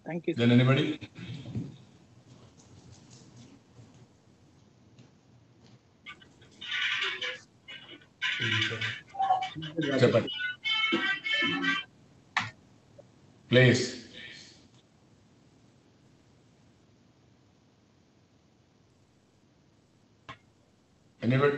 Thank you Then anybody? చెప్పండి please anybody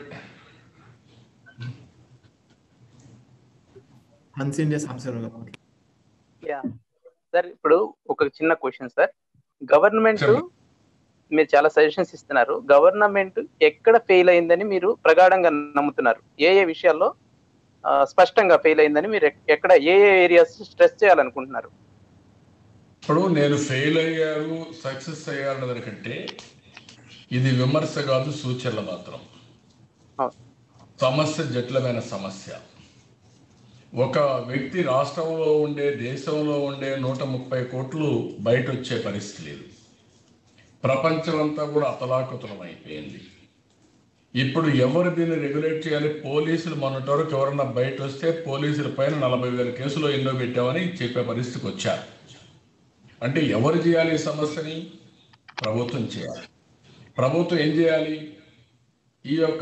Hans India Sambasivarao గారు yeah sir ఇప్పుడు ఒక చిన్న క్వశ్చన్ సార్ గవర్నమెంట్ చెప్పండి. మీరు చాలా సజెషన్స్ ఇస్తున్నారు గవర్నమెంట్ ఎక్కడ ఫెయిల్ అయిందని మీరు ప్రగాఢంగా నమ్ముతున్నారు ఏ ఏ విషయాల్లో ఆ, స్పష్టంగా ఫెయిల్ అయిందని మీరు ఎక్- ఎక్కడ ఏ ఏ ఏరియాస్ స్ట్రెస్ చేయాలనుకుంటున్నారు ఇప్పుడు నేను ఫెయిల్ అయ్యారు సక్సెస్ అయ్యారు దానికంటే ఇది విమర్శ కాదు సూచనలు మాత్రం అవును. సమస్య జటిలమైన సమస్య ఒక వ్యక్తి రాష్ట్రంలో ఉండే దేశంలో ఉండే నూట ముప్పై కోట్లు బయట వచ్చే పరిస్థితి లేదు ప్రపంచం అంతా కూడా అతలాకుతలం అయిపోయింది ఇప్పుడు ఎవరు దీన్ని రెగ్యులేట్ చేయాలి పోలీసులు మొన్నటి వరకు ఎవరన్నా బయట వస్తే పోలీసుల పైన నలభై వేల కేసులు ఎన్నో పెట్టామని చెప్పే పరిస్థితికి వచ్చారు అంటే ఎవరు చేయాలి ఈ సమస్యని ప్రభుత్వం చేయాలి ప్రభుత్వం ఏం చేయాలి ఈ యొక్క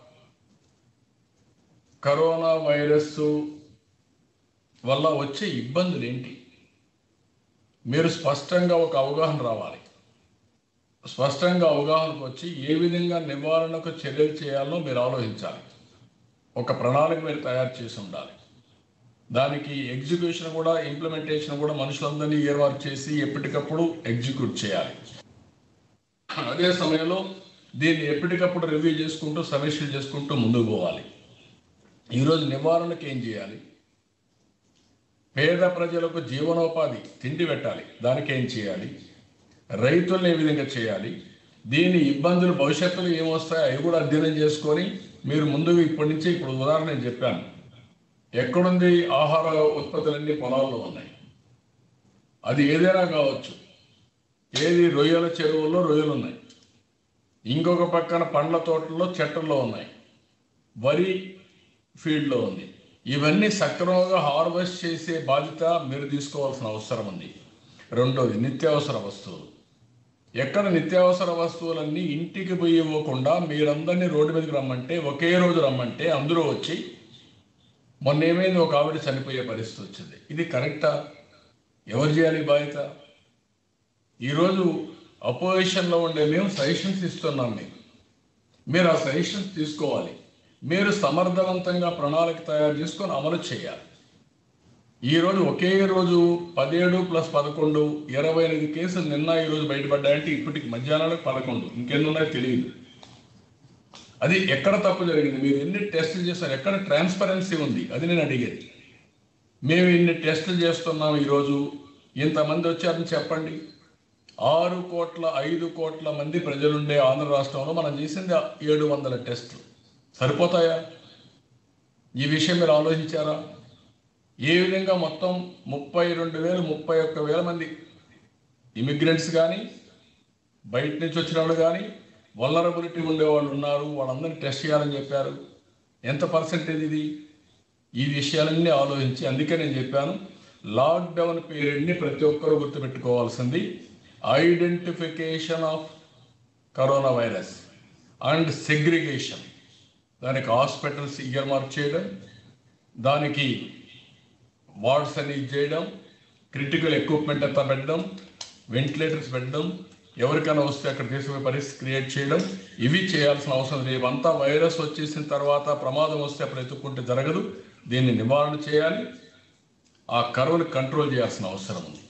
కరోనా వైరస్ వల్ల వచ్చే ఇబ్బందులు ఏంటి మీరు స్పష్టంగా ఒక అవగాహన రావాలి స్పష్టంగా అవగాహనకు వచ్చి ఏ విధంగా నివారణకు చర్యలు చేయాలో మీరు ఆలోచించాలి ఒక ప్రణాళిక మీరు తయారు చేసి ఉండాలి దానికి ఎగ్జిక్యూషన్ కూడా ఇంప్లిమెంటేషన్ కూడా మనుషులందరినీ ఏర్పాటు చేసి ఎప్పటికప్పుడు ఎగ్జిక్యూట్ చేయాలి అదే సమయంలో దీన్ని ఎప్పటికప్పుడు రివ్యూ చేసుకుంటూ సమీక్షలు చేసుకుంటూ ముందుకు పోవాలి ఈరోజు నివారణకు ఏం చేయాలి పేద ప్రజలకు జీవనోపాధి తిండి పెట్టాలి దానికి ఏం చేయాలి రైతులను ఏ విధంగా చేయాలి దీని ఇబ్బందులు భవిష్యత్తులో ఏమొస్తాయో అవి కూడా అధ్యయనం చేసుకొని మీరు ముందుకు ఇప్పటి నుంచి ఇప్పుడు ఉదాహరణ నేను చెప్పాను ఎక్కడుంది ఆహార ఉత్పత్తులన్నీ పొలాల్లో ఉన్నాయి అది ఏదైనా కావచ్చు ఏది రొయ్యల చెరువుల్లో రొయ్యలు ఉన్నాయి ఇంకొక పక్కన పండ్ల తోటల్లో చెట్లలో ఉన్నాయి వరి ఫీల్డ్లో ఉంది ఇవన్నీ సక్రమంగా హార్వెస్ట్ చేసే బాధ్యత మీరు తీసుకోవాల్సిన అవసరం ఉంది రెండోది నిత్యావసర వస్తువులు ఎక్కడ నిత్యావసర వస్తువులన్నీ ఇంటికి పోయి ఇవ్వకుండా మీరందరినీ రోడ్డు మీదకి రమ్మంటే ఒకే రోజు రమ్మంటే అందరూ వచ్చి మొన్న ఏమైంది ఒక ఆవిడ చనిపోయే పరిస్థితి వచ్చింది ఇది కరెక్టా ఎవరు చేయాలి ఈ బాధ్యత ఈరోజు అపోజిషన్లో ఉండే మేము సజెషన్స్ ఇస్తున్నాం మీకు మీరు ఆ సజెషన్స్ తీసుకోవాలి మీరు సమర్థవంతంగా ప్రణాళిక తయారు చేసుకొని అమలు చేయాలి ఈ రోజు ఒకే రోజు పదిహేడు ప్లస్ పదకొండు ఇరవై ఎనిమిది కేసులు నిన్న ఈ రోజు బయటపడ్డాయంటే ఇప్పటికి మధ్యాహ్నానికి పదకొండు ఇంకెన్ని ఉన్నాయో తెలియదు అది ఎక్కడ తప్పు జరిగింది మీరు ఎన్ని టెస్టులు చేస్తారు ఎక్కడ ట్రాన్స్పరెన్సీ ఉంది అది నేను అడిగేది మేము ఇన్ని టెస్టులు చేస్తున్నాం ఈరోజు ఇంతమంది వచ్చారని చెప్పండి ఆరు కోట్ల ఐదు కోట్ల మంది ప్రజలుండే ఆంధ్ర రాష్ట్రంలో మనం చేసింది ఏడు వందల టెస్టులు సరిపోతాయా ఈ విషయం మీరు ఆలోచించారా ఏ విధంగా మొత్తం ముప్పై రెండు వేలు ముప్పై ఒక్క వేల మంది ఇమిగ్రెంట్స్ కానీ బయట నుంచి వచ్చిన వాళ్ళు కానీ వలరబిలిటీ ఉండేవాళ్ళు ఉన్నారు వాళ్ళందరినీ టెస్ట్ చేయాలని చెప్పారు ఎంత పర్సెంటేజ్ ఇది ఈ విషయాలన్నీ ఆలోచించి అందుకే నేను చెప్పాను లాక్డౌన్ పీరియడ్ని ప్రతి ఒక్కరూ గుర్తుపెట్టుకోవాల్సింది identification of corona virus and segregation దానికి హాస్పిటల్స్ ఇయర్ మార్క్ చేయడం దానికి వార్డ్స్ అని చేయడం క్రిటికల్ ఎక్విప్మెంట్ అంతా పెట్టడం వెంటిలేటర్స్ పెట్టడం ఎవరికైనా వస్తే అక్కడ తీసుకునే పరిస్థితి క్రియేట్ చేయడం ఇవి చేయాల్సిన అవసరం లేదు అంతా వైరస్ వచ్చేసిన తర్వాత ప్రమాదం వస్తే అప్పుడు ఎత్తుక్కుంటే జరగదు దీన్ని నివారణ చేయాలి ఆ కరువుని కంట్రోల్ చేయాల్సిన అవసరం ఉంది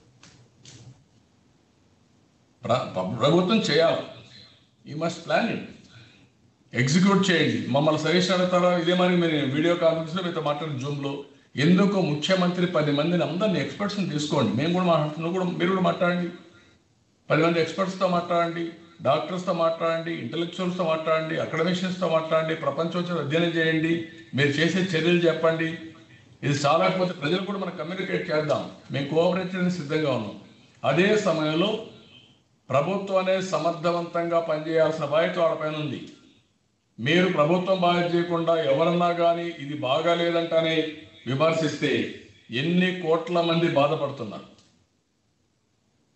ప్ర- ప్రభుత్వం చేయాలి ఈ మస్ట్ ప్లాన్ ఇట్ ఎగ్జిక్యూట్ చేయండి మమ్మల్ని సజెషన్ అడుగుతారా ఇదే మరి మీరు వీడియో కాన్ఫరెన్స్లో మీతో మాట్లాడిన జూమ్లో ఎందుకు ముఖ్యమంత్రి పది మందిని అందరిని ఎక్స్పర్ట్స్ని తీసుకోండి మేము కూడా మాట్లాడుతున్నాం కూడా మీరు కూడా మాట్లాడండి పది మంది ఎక్స్పర్ట్స్తో మాట్లాడండి డాక్టర్స్తో మాట్లాడండి ఇంటలెక్చువల్స్తో మాట్లాడండి అకాడమిషియన్స్తో మాట్లాడండి ప్రపంచం వచ్చి అధ్యయనం చేయండి మీరు చేసే చర్యలు చెప్పండి ఇది చాలకపోతే ప్రజలు కూడా మనం కమ్యూనికేట్ చేద్దాం మేము కోఆపరేట్ చేయడానికి సిద్ధంగా ఉన్నాం అదే సమయంలో ప్రభుత్వం అనేది సమర్థవంతంగా పనిచేయాల్సిన బాధ్యత వాళ్ళ పైన ఉంది మీరు ప్రభుత్వం బాధ్యత చేయకుండా ఎవరన్నా కానీ ఇది బాగాలేదంటనే విమర్శిస్తే ఎన్ని కోట్ల మంది బాధపడుతున్నారు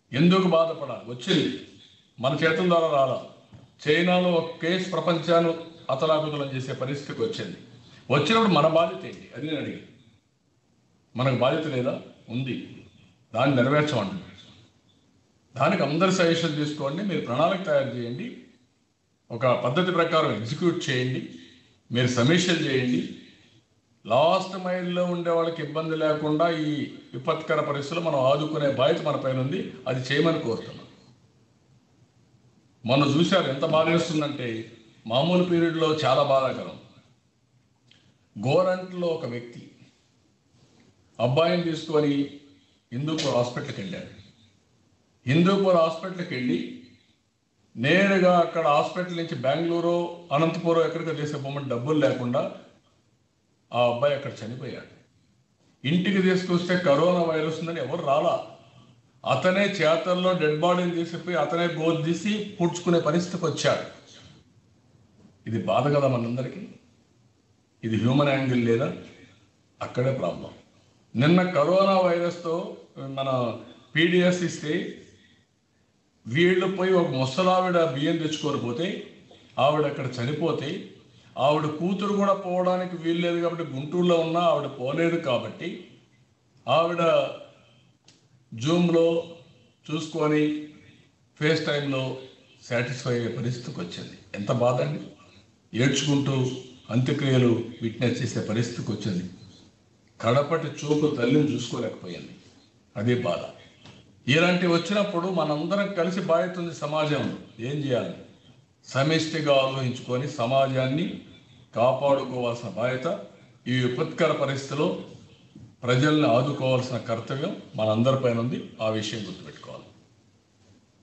ఎందుకు బాధపడాలి వచ్చింది మన చేతుల ద్వారా రాలా చైనాలో ఒక కేసు ప్రపంచాన్ని అతలాకుతలం చేసే పరిస్థితికి వచ్చింది వచ్చినప్పుడు మన బాధ్యత ఏంటి అది నేను అడిగి మనకు బాధ్యత లేదా ఉంది దాన్ని నెరవేర్చమంటున్నాను దానికి అందరి సజెషన్ తీసుకోండి మీరు ప్రణాళిక తయారు చేయండి ఒక పద్ధతి ప్రకారం ఎగ్జిక్యూట్ చేయండి మీరు సమీక్షలు చేయండి లాస్ట్ మైల్లో ఉండే వాళ్ళకి ఇబ్బంది లేకుండా ఈ విపత్కర పరిస్థితులు మనం ఆదుకునే బాధ్యత మన పైన ఉంది అది చేయమని కోరుతున్నాం మొన్న చూశారు ఎంత బాధ వేస్తుందంటే మామూలు పీరియడ్లో చాలా బాధాకరం గోరంట్లో ఒక వ్యక్తి అబ్బాయిని తీసుకొని హిందూపూర్ హాస్పిటల్కి వెళ్ళాడు హిందూపూర్ హాస్పిటల్కి వెళ్ళి నేరుగా అక్కడ హాస్పిటల్ నుంచి బెంగళూరు అనంతపురం ఎక్కడికో తీసుకుపోమని డబ్బులు లేకుండా ఆ అబ్బాయి అక్కడ చనిపోయాడు ఇంటికి తీసుకొస్తే కరోనా వైరస్ ఉందని ఎవరు రాలా అతనే చేతల్లో డెడ్ బాడీని తీసుకుపోయి అతనే గోల్ తీసి పూడ్చుకునే పరిస్థితికి వచ్చాడు ఇది బాధ కదా మనందరికీ ఇది హ్యూమన్ యాంగిల్ లేదా అక్కడే ప్రాబ్లం నిన్న కరోనా వైరస్తో మన పీడిఎస్ ఇస్తే వీళ్ళు పోయి ఒక ముసలావిడ బియ్యం తెచ్చుకొని పోతే ఆవిడ అక్కడ చనిపోతే ఆవిడ కూతురు కూడా పోవడానికి వీల్లేదు కాబట్టి గుంటూరులో ఉన్నా ఆవిడ పోలేదు కాబట్టి ఆవిడ జూమ్లో చూసుకొని ఫేస్ టైంలో సాటిస్ఫై అయ్యే పరిస్థితికి వచ్చింది ఎంత బాధ అండి ఏడ్చుకుంటూ అంత్యక్రియలు విట్నెస్ చేసే పరిస్థితికి వచ్చింది కడపటి చూపు తల్లిని చూసుకోలేకపోయింది అదే బాధ ఇలాంటివి వచ్చినప్పుడు మనందరం కలిసి బాధ్యత ఉంది సమాజంలో ఏం చేయాలి సమిష్టిగా ఆలోచించుకొని సమాజాన్ని కాపాడుకోవాల్సిన బాధ్యత ఈ విపత్కర పరిస్థితిలో ప్రజల్ని ఆదుకోవాల్సిన కర్తవ్యం మనందరిపైన ఉంది ఆ విషయం గుర్తుపెట్టుకో